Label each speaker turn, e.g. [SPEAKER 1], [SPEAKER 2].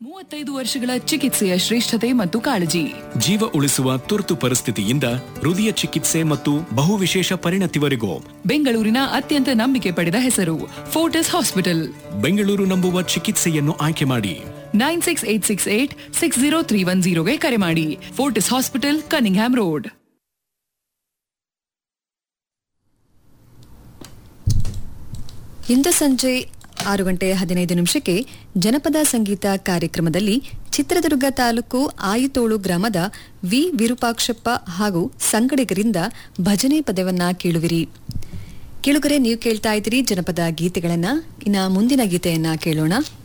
[SPEAKER 1] ಮೂವತ್ತೈದು ವರ್ಷಗಳ ಚಿಕಿತ್ಸೆಯ ಶ್ರೇಷ್ಠತೆ ಮತ್ತು ಕಾಳಜಿ
[SPEAKER 2] ಜೀವ ಉಳಿಸುವ ತುರ್ತು ಪರಿಸ್ಥಿತಿಯಿಂದ ಹೃದಯ ಚಿಕಿತ್ಸೆ ಮತ್ತು ಬಹುವಿಶೇಷ ಪರಿಣತಿವರೆಗೂ
[SPEAKER 1] ಬೆಂಗಳೂರಿನ ಅತ್ಯಂತ ನಂಬಿಕೆ ಪಡೆದ ಹೆಸರು ಫೋರ್ಟಿಸ್ ಹಾಸ್ಪಿಟಲ್
[SPEAKER 2] ಬೆಂಗಳೂರು ನಂಬುವ ಚಿಕಿತ್ಸೆಯನ್ನು ಆಯ್ಕೆ ಮಾಡಿ
[SPEAKER 1] nine six eight six eight six zero three one ಜೀರೋಗೆ ಕರೆ ಮಾಡಿ ಫೋರ್ಟಿಸ್ ಹಾಸ್ಪಿಟಲ್ ಕನಿಂಗ್ಹ್ಯಾಮ್ ರೋಡ್
[SPEAKER 3] ಇಂದು ಸಂಜೆ ಆರು ಗಂಟೆ ಹದಿನೈದು ನಿಮಿಷಕ್ಕೆ ಜನಪದ ಸಂಗೀತ ಕಾರ್ಯಕ್ರಮದಲ್ಲಿ ಚಿತ್ರದುರ್ಗ ತಾಲೂಕು ಆಯುತೋಳು ಗ್ರಾಮದ ವಿ ವಿರೂಪಾಕ್ಷಪ್ಪ ಹಾಗೂ ಸಂಗಡಿಗರಿಂದ ಭಜನೆ ಪದವನ್ನ ಕೇಳುವಿರಿ ಕೇಳುಗರೆ ನೀವು ಕೇಳ್ತಾ ಇದ್ದೀರಿ ಜನಪದ ಗೀತೆಗಳನ್ನ ಇನ್ನ ಮುಂದಿನ ಗೀತೆಯನ್ನ ಕೇಳೋಣ